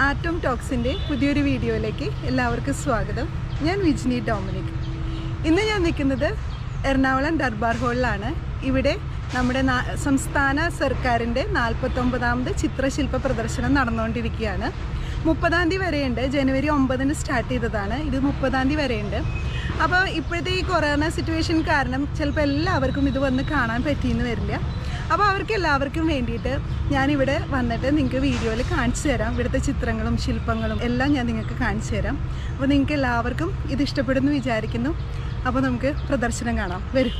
Atom ടോക്സിൻ്റെ പുതിയൊരു വീഡിയോയിലേക്ക് എല്ലാവർക്കും സ്വാഗതം ഞാൻ വിജ്നി ഡൊമിനിക് ഇന്ന് ഞാൻ നിൽക്കുന്നത് എറണാകുളം ദർബാർ ഹാളിലാണ് ഇവിടെ നമ്മുടെ നാ- സംസ്ഥാന സർക്കാരിൻ്റെ നാൽപ്പത്തൊമ്പതാമത് ചിത്രശില്പ പ്രദർശനം നടന്നുകൊണ്ടിരിക്കുകയാണ് മുപ്പതാം തീയതി വരെയുണ്ട് ജനുവരി ഒമ്പതിന് സ്റ്റാർട്ട് ചെയ്തതാണ് ഇത് മുപ്പതാം തീയതി വരെയുണ്ട് അപ്പോൾ ഇപ്പോഴത്തെ ഈ കൊറോണ സിറ്റുവേഷൻ കാരണം ചിലപ്പോൾ എല്ലാവർക്കും ഇത് വന്ന് കാണാൻ പറ്റിയെന്ന് വരില്ല അപ്പോൾ അവർക്ക് എല്ലാവർക്കും വേണ്ടിയിട്ട് ഞാനിവിടെ വന്നിട്ട് നിങ്ങൾക്ക് വീഡിയോയിൽ കാണിച്ചു തരാം ഇവിടുത്തെ ചിത്രങ്ങളും ശില്പങ്ങളും എല്ലാം ഞാൻ നിങ്ങൾക്ക് കാണിച്ചു തരാം അപ്പോൾ നിങ്ങൾക്ക് എല്ലാവർക്കും ഇത് ഇഷ്ടപ്പെടുന്നു വിചാരിക്കുന്നു അപ്പോൾ നമുക്ക് പ്രദർശനം കാണാം വരും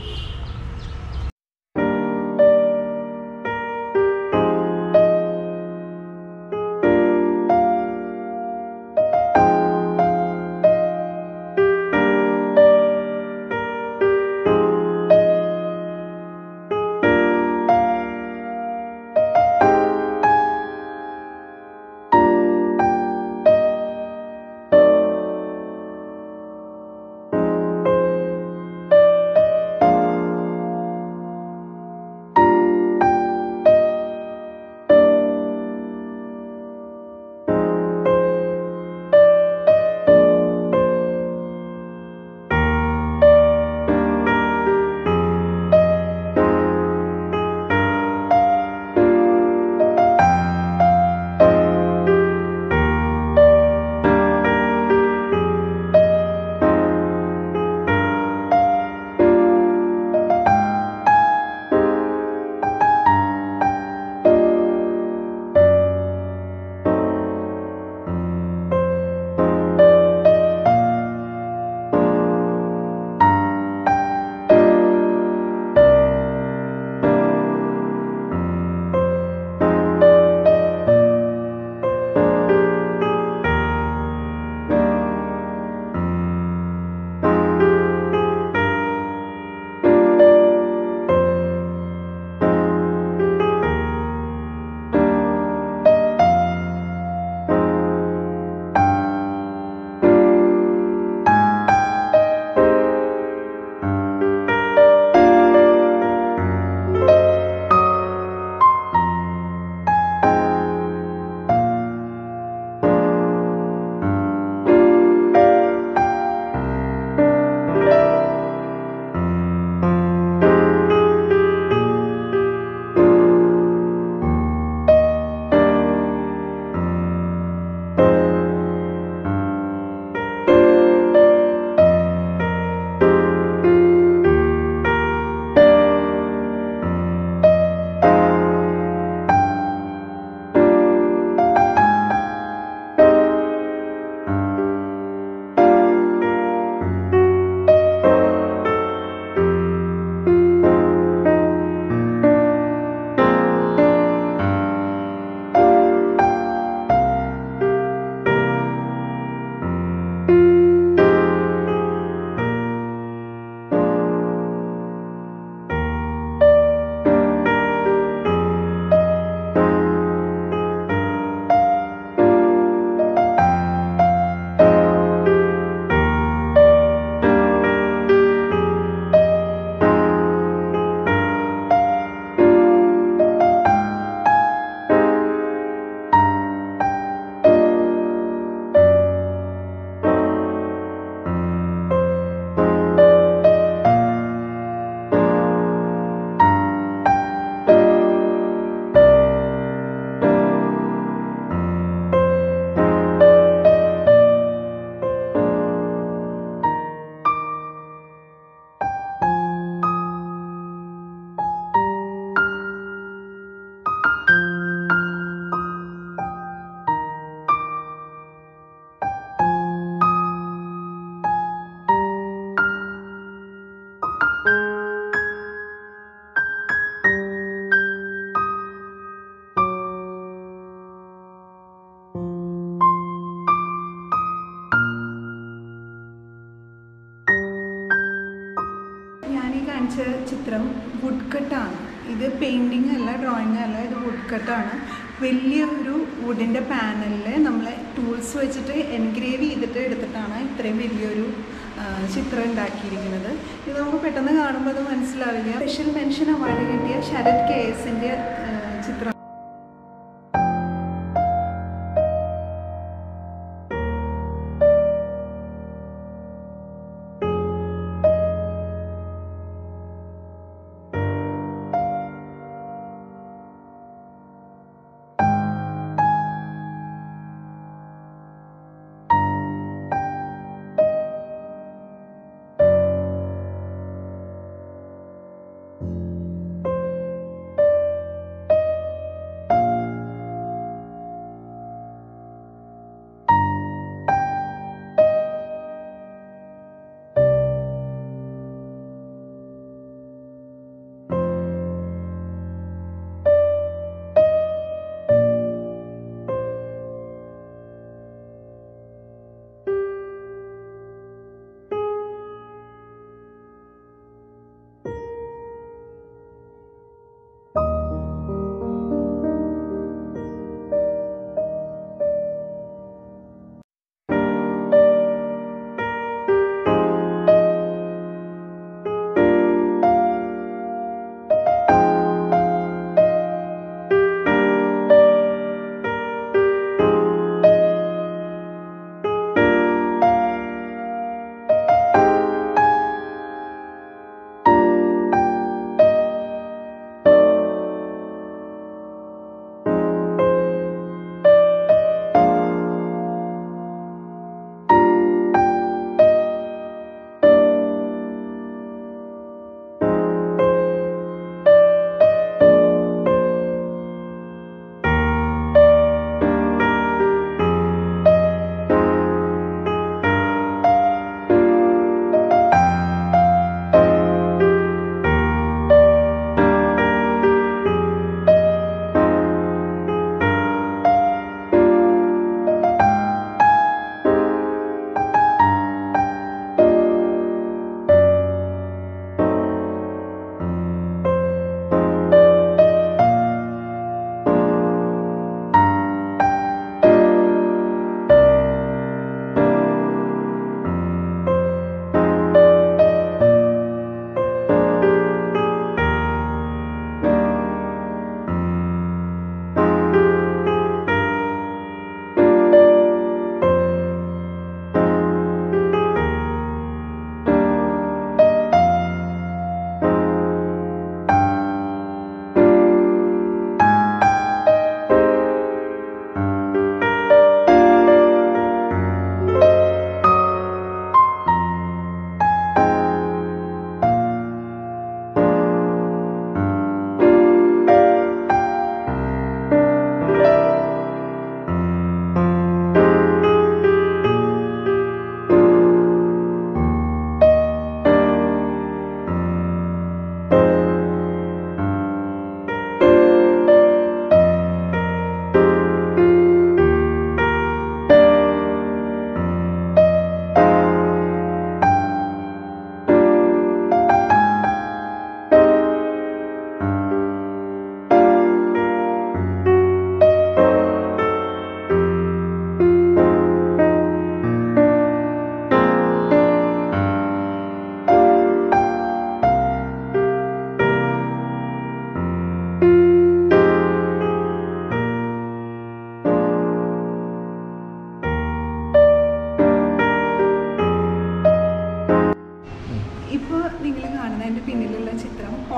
ഞാൻ ഈ കാണിച്ച ചിത്രം വുഡ് കട്ടാണ് ഇത് പെയിൻറ്റിങ് അല്ല ഡ്രോയിങ് അല്ല ഇത് വുഡ് കട്ടാണ് വലിയ ഒരു വുഡിൻ്റെ പാനലിൽ നമ്മൾ ടൂൾസ് വെച്ചിട്ട് എൻഗ്രേവ് ചെയ്തിട്ട് എടുത്തിട്ടാണ് ഇത്രയും വലിയൊരു ആ, ചിത്രം ഉണ്ടാക്കിയിരിക്കുന്നത് ഇത് നമുക്ക് പെട്ടെന്ന് കാണുമ്പോൾ അത് മനസ്സിലാവില്ല സ്പെഷ്യൽ മെൻഷൻ അവാർഡ് കിട്ടിയ ശരത് കെ എസിൻ്റെ ചിത്രം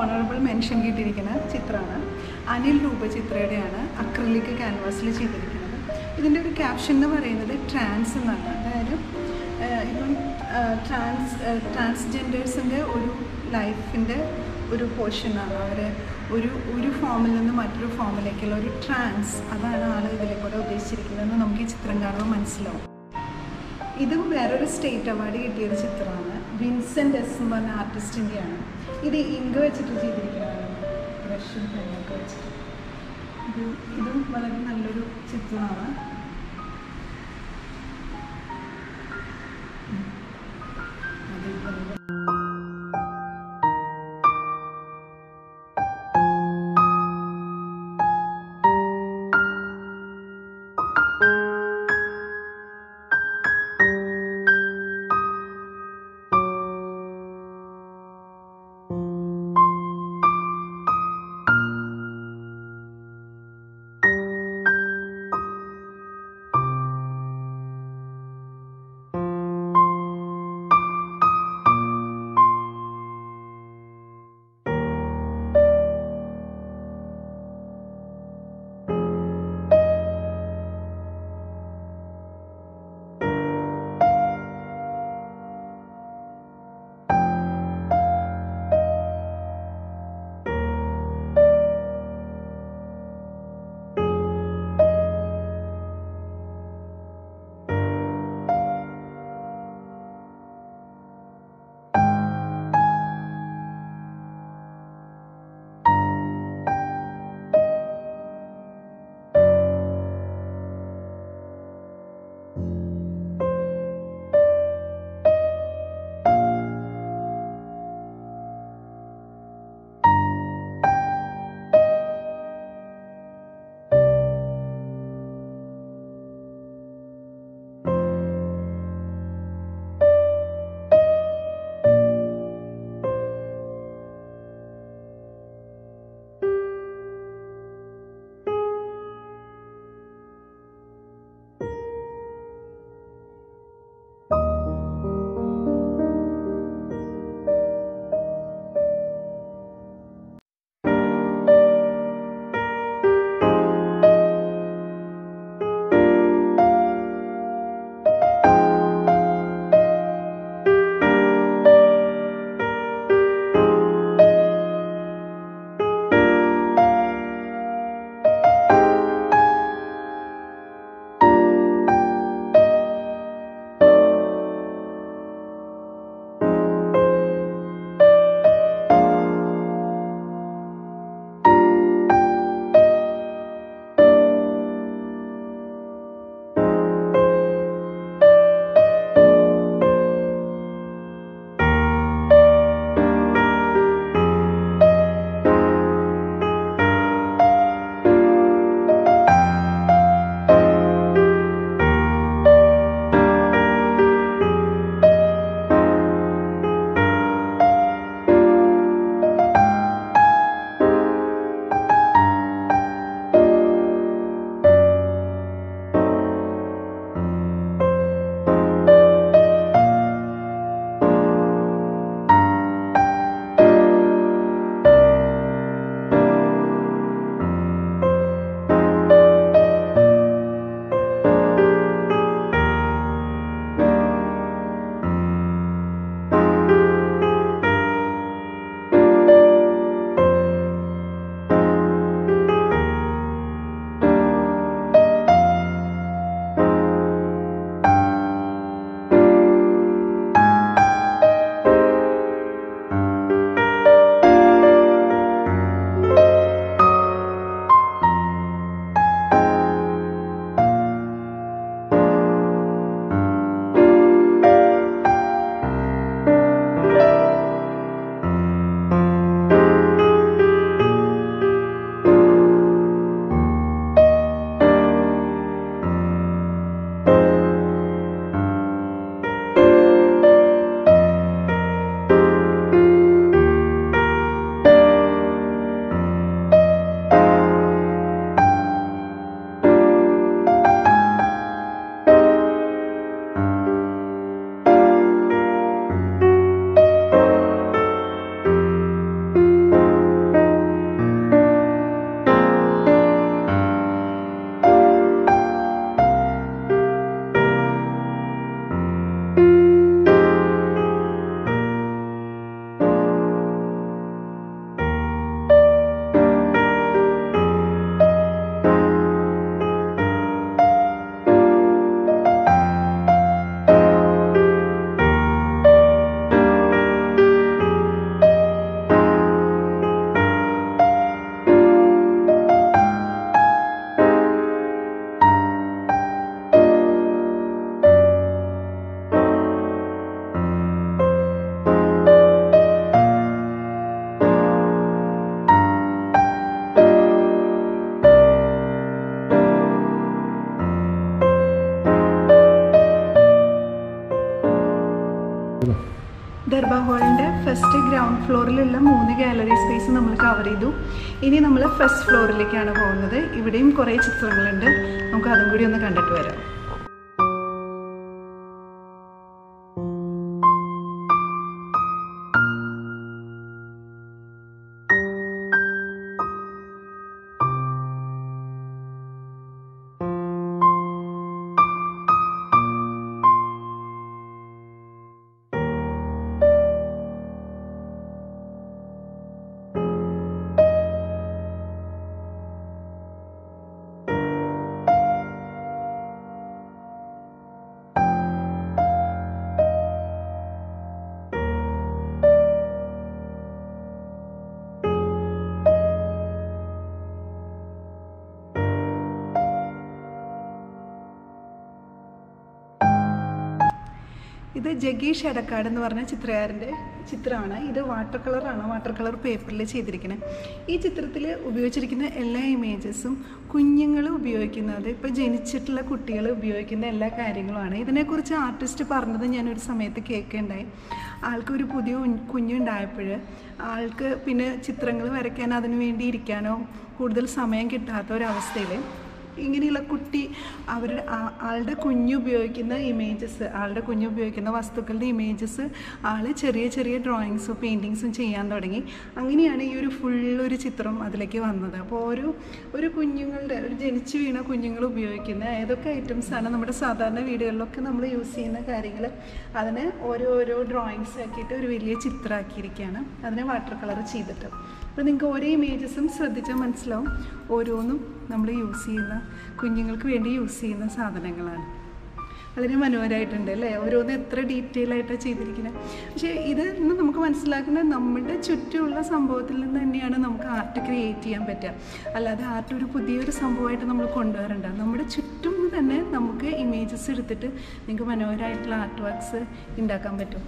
ഓണറബിൾ മെൻഷൻ കിട്ടിയിരിക്കുന്ന ചിത്രമാണ് അനിൽ രൂപചിത്രയുടെയാണ് അക്രലിക് ക്യാൻവാസിൽ ചെയ്തിരിക്കുന്നത് ഇതിൻ്റെ ഒരു ക്യാപ്ഷൻ എന്ന് പറയുന്നത് ട്രാൻസ് എന്നാണ് അതായത് ഏഹ്, ഇപ്പം ട്രാൻസ് ട്രാൻസ്ജെൻഡേഴ്സിൻ്റെ ഒരു ലൈഫിൻ്റെ ഒരു പോർഷനാണ് അവർ ഒരു ഒരു ഫോമിൽ നിന്ന് മറ്റൊരു ഫോമിലേക്കുള്ള ഒരു ട്രാൻസ് അതാണ് ആൾ ഇതിലേക്കൂടെ ഉദ്ദേശിച്ചിരിക്കുന്നതെന്ന് നമുക്ക് ഈ ചിത്രം കാണുമ്പോൾ മനസ്സിലാവും ഇതും വേറൊരു സ്റ്റേറ്റ് അവാർഡ് കിട്ടിയൊരു ചിത്രമാണ് വിൻസെൻ്റ് എസ് എന്ന് പറഞ്ഞ ആർട്ടിസ്റ്റിൻ്റെയാണ് ഇത് ഇങ്ക് വെച്ചിട്ട് ചെയ്തിരിക്കുന്നതാണ് ബ്രഷും പെണ്ണൊക്കെ വെച്ചിട്ട് ഇത് ഇതും വളരെ നല്ലൊരു ചിത്രമാണ് ഉം. അതേപോലെ ദർബാർ ഹാളിൻ്റെ ഫസ്റ്റ് ഗ്രൗണ്ട് ഫ്ലോറിലുള്ള മൂന്ന് ഗാലറി സ്പേസ് നമ്മൾ കവർ ചെയ്തു ഇനി നമ്മൾ ഫസ്റ്റ് ഫ്ലോറിലേക്കാണ് പോകുന്നത് ഇവിടെയും കുറേ ചിത്രങ്ങളുണ്ട് നമുക്ക് അതും കൂടി ഒന്ന് കണ്ടിട്ട് വരാം ഇത് ജഗീഷ് എടക്കാട് എന്ന് പറഞ്ഞ ചിത്രകാരൻ്റെ ചിത്രമാണ് ഇത് വാട്ടർ കളറാണ് വാട്ടർ കളർ പേപ്പറിൽ ചെയ്തിരിക്കുന്നത് ഈ ചിത്രത്തിൽ ഉപയോഗിച്ചിരിക്കുന്ന എല്ലാ ഇമേജസും കുഞ്ഞുങ്ങൾ ഉപയോഗിക്കുന്നത് ഇപ്പോൾ ജനിച്ചിട്ടുള്ള കുട്ടികൾ ഉപയോഗിക്കുന്ന എല്ലാ കാര്യങ്ങളുമാണ് ഇതിനെക്കുറിച്ച് ആർട്ടിസ്റ്റ് പറഞ്ഞത് ഞാനൊരു സമയത്ത് കേൾക്കുകയുണ്ടായി ആൾക്കൊരു പുതിയ കുഞ്ഞ് കുഞ്ഞുണ്ടായപ്പോൾ ആൾക്ക് പിന്നെ ചിത്രങ്ങൾ വരയ്ക്കാൻ അതിനു വേണ്ടി ഇരിക്കാനോ കൂടുതൽ സമയം കിട്ടാത്ത ഒരവസ്ഥയിൽ ഇങ്ങനെയുള്ള കുട്ടി അവരുടെ ആ- ആളുടെ കുഞ്ഞ് ഉപയോഗിക്കുന്ന ഇമേജസ് ആളുടെ കുഞ്ഞ് ഉപയോഗിക്കുന്ന വസ്തുക്കളുടെ ഇമേജസ് ആൾ ചെറിയ ചെറിയ ഡ്രോയിങ്സും പെയിൻറ്റിങ്സും ചെയ്യാൻ തുടങ്ങി അങ്ങനെയാണ് ഈ ഒരു ഫുൾ ഒരു ചിത്രം അതിലേക്ക് വന്നത് അപ്പോൾ ഒരു ഒരു കുഞ്ഞുങ്ങളുടെ ഒരു ജനിച്ചു വീണ കുഞ്ഞുങ്ങൾ ഉപയോഗിക്കുന്ന ഏതൊക്കെ ഐറ്റംസാണ് നമ്മുടെ സാധാരണ വീടുകളിലൊക്കെ നമ്മൾ യൂസ് ചെയ്യുന്ന കാര്യങ്ങൾ അതിന് ഓരോ ഓരോ ഡ്രോയിങ്സ് ആക്കിയിട്ട് ഒരു വലിയ ചിത്രമാക്കിയിരിക്കുകയാണ് അതിനെ വാട്ടർ കളർ ചെയ്തിട്ട് അപ്പോൾ നിങ്ങൾക്ക് ഓരോ ഇമേജസും ശ്രദ്ധിച്ചാൽ മനസ്സിലാവും ഓരോന്നും നമ്മൾ യൂസ് ചെയ്യുന്ന കുഞ്ഞുങ്ങൾക്ക് വേണ്ടി യൂസ് ചെയ്യുന്ന സാധനങ്ങളാണ് വളരെ മനോഹരമായിട്ടുണ്ട് അല്ലേ ഓരോന്ന് എത്ര ഡീറ്റെയിൽ ആയിട്ടാണ് ചെയ്തിരിക്കുന്നത് പക്ഷേ ഇത് ഇന്ന് നമുക്ക് മനസ്സിലാക്കുന്നത് നമ്മുടെ ചുറ്റുമുള്ള സംഭവത്തിൽ നിന്ന് തന്നെയാണ് നമുക്ക് ആർട്ട് ക്രിയേറ്റ് ചെയ്യാൻ പറ്റുക അല്ലാതെ ആർട്ട് ഒരു പുതിയൊരു സംഭവമായിട്ട് നമ്മൾ കൊണ്ടുവരണ്ട നമ്മുടെ ചുറ്റും തന്നെ നമുക്ക് ഇമേജസ് എടുത്തിട്ട് നിങ്ങൾക്ക് മനോഹരമായിട്ടുള്ള ആർട്ട് വർക്ക്സ് ഉണ്ടാക്കാൻ പറ്റും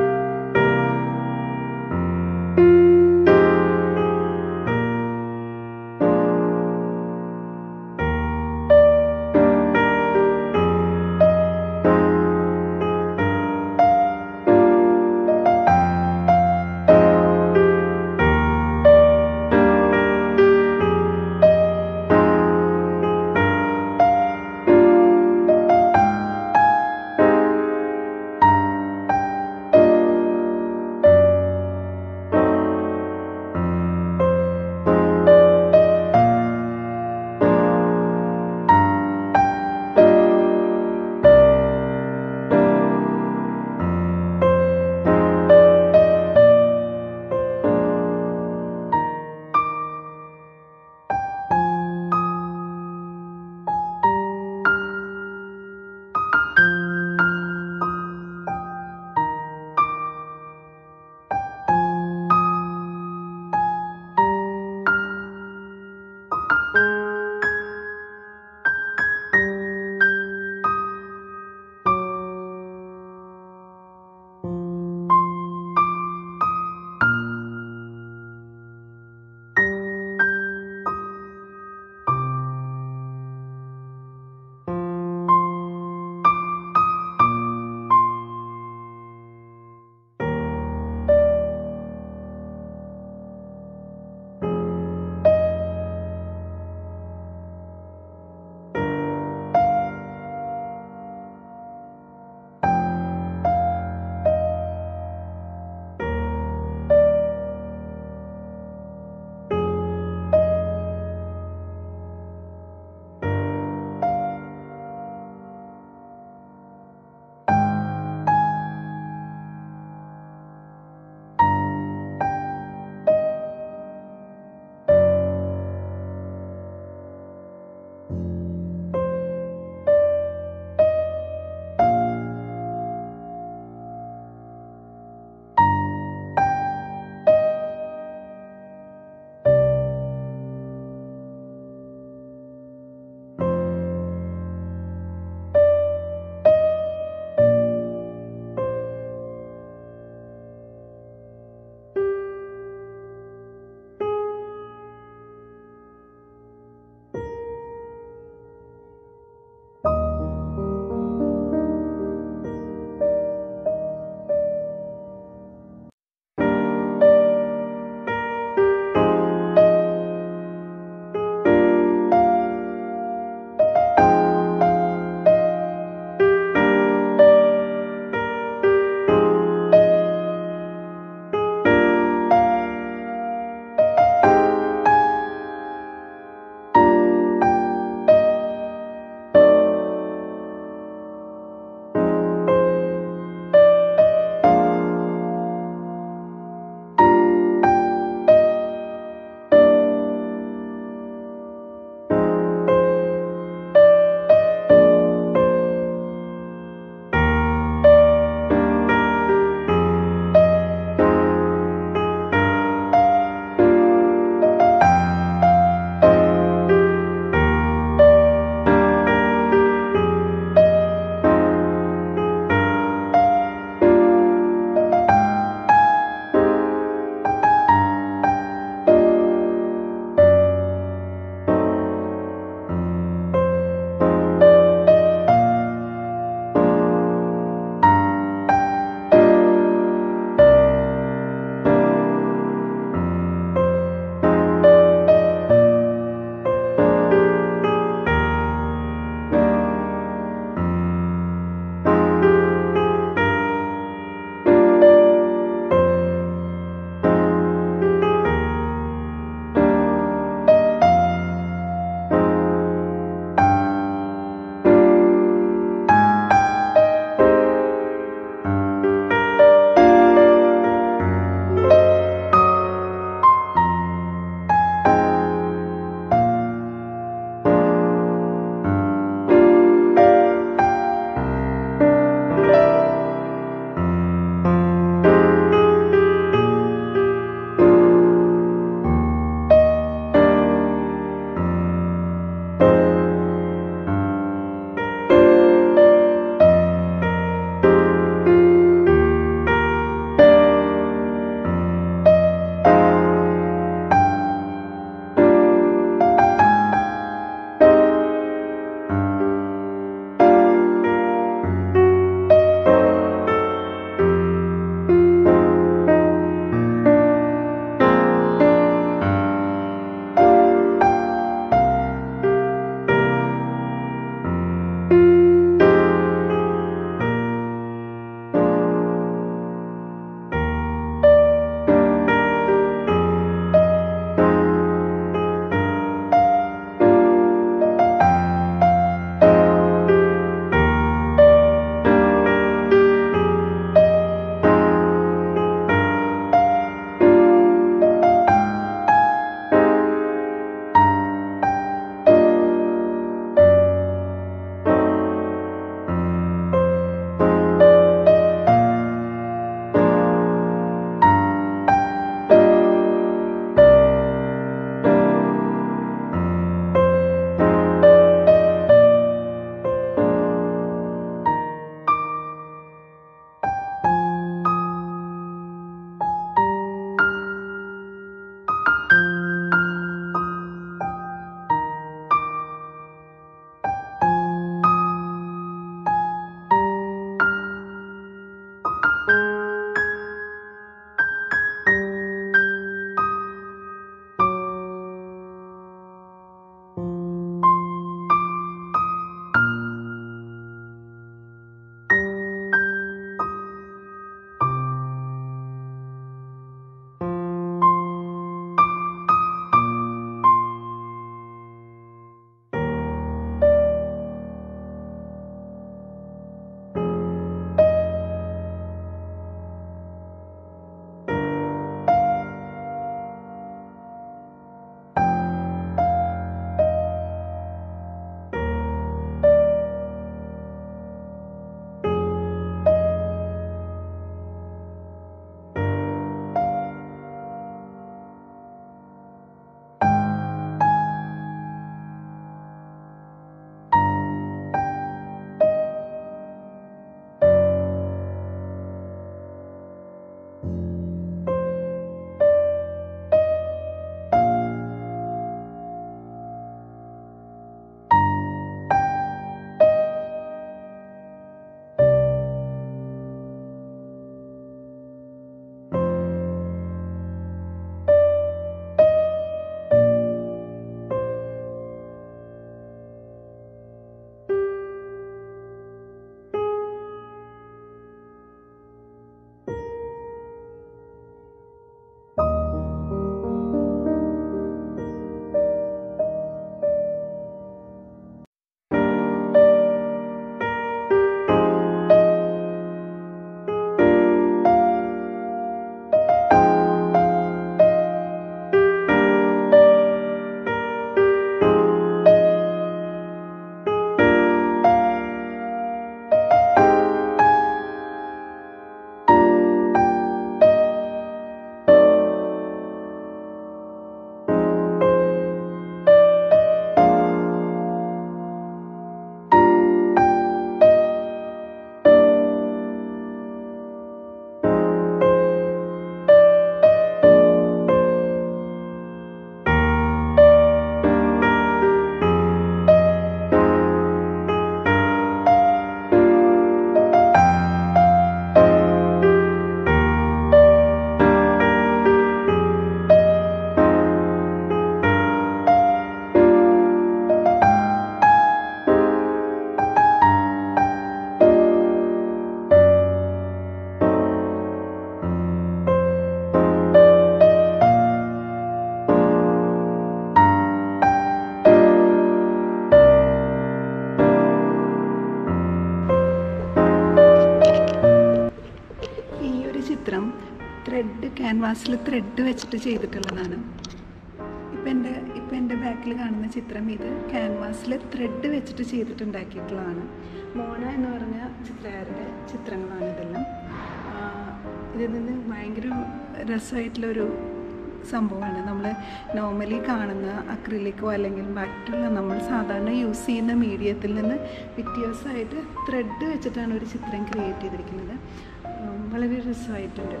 ക്യാൻവാസിൽ ത്രെഡ് വെച്ചിട്ട് ചെയ്തിട്ടുള്ളതാണ് ഇപ്പം എൻ്റെ ഇപ്പം എൻ്റെ ബാക്കിൽ കാണുന്ന ചിത്രം ഇത് ക്യാൻവാസിൽ ത്രെഡ് വെച്ചിട്ട് ചെയ്തിട്ടുണ്ടാക്കിയിട്ടുള്ളതാണ് മോന എന്ന് പറഞ്ഞ ചിത്രകാരുടെ ചിത്രങ്ങളാണ് ഇതെല്ലാം ആ, ഇതിൽ നിന്ന് ഭയങ്കര രസമായിട്ടുള്ളൊരു സംഭവമാണ് നമ്മൾ നോർമലി കാണുന്ന അക്രിലിക്കോ അല്ലെങ്കിൽ മറ്റുള്ള നമ്മൾ സാധാരണ യൂസ് ചെയ്യുന്ന മീഡിയത്തിൽ നിന്ന് വ്യത്യാസമായിട്ട് ത്രെഡ് വെച്ചിട്ടാണ് ഒരു ചിത്രം ക്രിയേറ്റ് ചെയ്തിരിക്കുന്നത് ഉം, വളരെ രസമായിട്ടുണ്ട്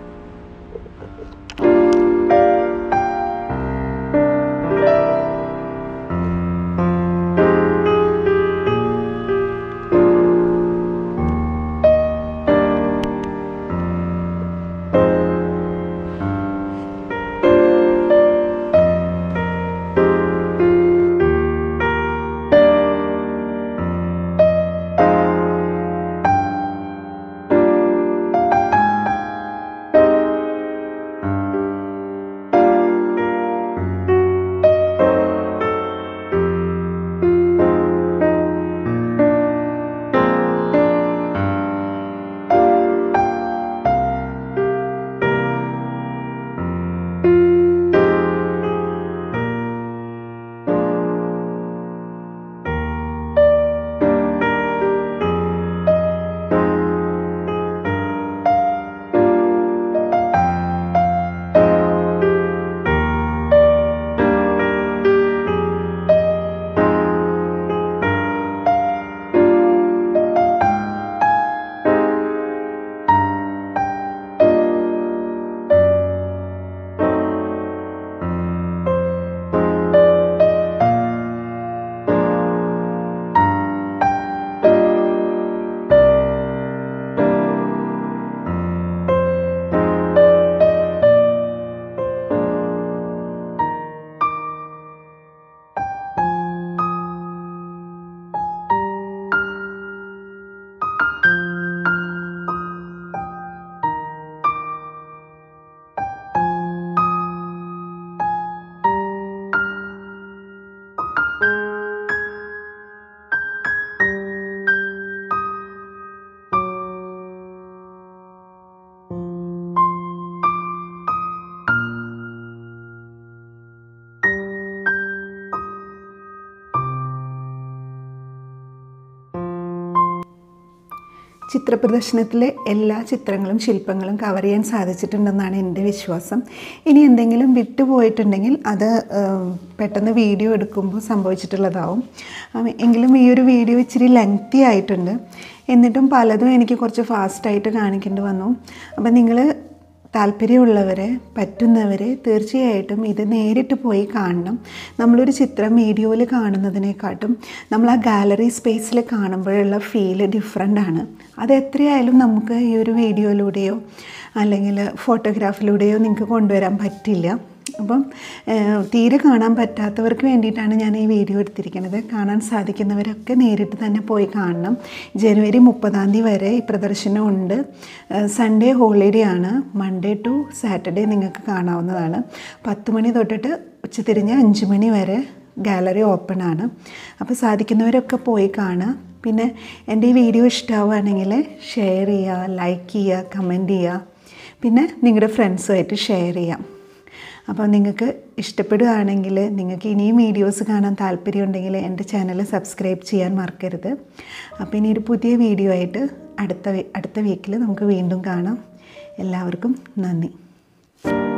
ചിത്രപ്രദർശനത്തിലെ എല്ലാ ചിത്രങ്ങളും ശില്പങ്ങളും കവർ ചെയ്യാൻ സാധിച്ചിട്ടുണ്ടെന്നാണ് എൻ്റെ വിശ്വാസം ഇനി എന്തെങ്കിലും വിട്ടുപോയിട്ടുണ്ടെങ്കിൽ അത് ഏം, പെട്ടെന്ന് വീഡിയോ എടുക്കുമ്പോൾ സംഭവിച്ചിട്ടുള്ളതാവും ആം, എങ്കിലും ഈ ഒരു വീഡിയോ ഇച്ചിരി ലെങ്തി ആയിട്ടുണ്ട് എന്നിട്ടും പലതും എനിക്ക് കുറച്ച് ഫാസ്റ്റായിട്ട് കാണിക്കേണ്ടി വന്നു അപ്പം നിങ്ങൾ താല്പര്യമുള്ളവരെ പറ്റുന്നവരെ തീർച്ചയായിട്ടും ഇത് നേരിട്ട് പോയി കാണണം നമ്മളൊരു ചിത്രം വീഡിയോയിൽ കാണുന്നതിനെക്കാട്ടും നമ്മൾ ആ ഗാലറി സ്പേസിൽ കാണുമ്പോഴുള്ള ഫീല് ഡിഫറെൻ്റ് ആണ് അത് എത്രയായാലും നമുക്ക് ഈ ഒരു വീഡിയോയിലൂടെയോ അല്ലെങ്കിൽ ഫോട്ടോഗ്രാഫിലൂടെയോ നിങ്ങൾക്ക് കൊണ്ടുവരാൻ പറ്റില്ല അപ്പം ഏഹ്, തീരെ കാണാൻ പറ്റാത്തവർക്ക് വേണ്ടിയിട്ടാണ് ഞാൻ ഈ വീഡിയോ എടുത്തിരിക്കുന്നത് കാണാൻ സാധിക്കുന്നവരൊക്കെ നേരിട്ട് തന്നെ പോയി കാണണം ജനുവരി മുപ്പതാം തീയതി വരെ ഈ പ്രദർശനം ഉണ്ട് ഏഹ്, സൺഡേ ഹോളിഡേ ആണ് മൺഡേ ടു സാറ്റർഡേ നിങ്ങൾക്ക് കാണാവുന്നതാണ് പത്ത് മണി തൊട്ടിട്ട് ഉച്ചതിരിഞ്ഞ് അഞ്ച് മണി വരെ ഗാലറി ഓപ്പൺ ആണ് അപ്പോൾ സാധിക്കുന്നവരൊക്കെ പോയി കാണുക പിന്നെ എൻ്റെ ഈ വീഡിയോ ഇഷ്ടമാവുകയാണെങ്കിൽ ഷെയർ ചെയ്യുക ലൈക്ക് ചെയ്യുക കമൻറ്റ് ചെയ്യുക പിന്നെ നിങ്ങളുടെ ഫ്രണ്ട്സുമായിട്ട് ഷെയർ ചെയ്യാം അപ്പോൾ നിങ്ങൾക്ക് ഇഷ്ടപ്പെടുകയാണെങ്കിൽ നിങ്ങൾക്ക് ഇനിയും വീഡിയോസ് കാണാൻ താല്പര്യമുണ്ടെങ്കിൽ എൻ്റെ ചാനൽ സബ്സ്ക്രൈബ് ചെയ്യാൻ മറക്കരുത് അപ്പോൾ ഇനി ഒരു പുതിയ വീഡിയോ ആയിട്ട് അടുത്ത വി- അടുത്ത വീക്കിൽ നമുക്ക് വീണ്ടും കാണാം എല്ലാവർക്കും നന്ദി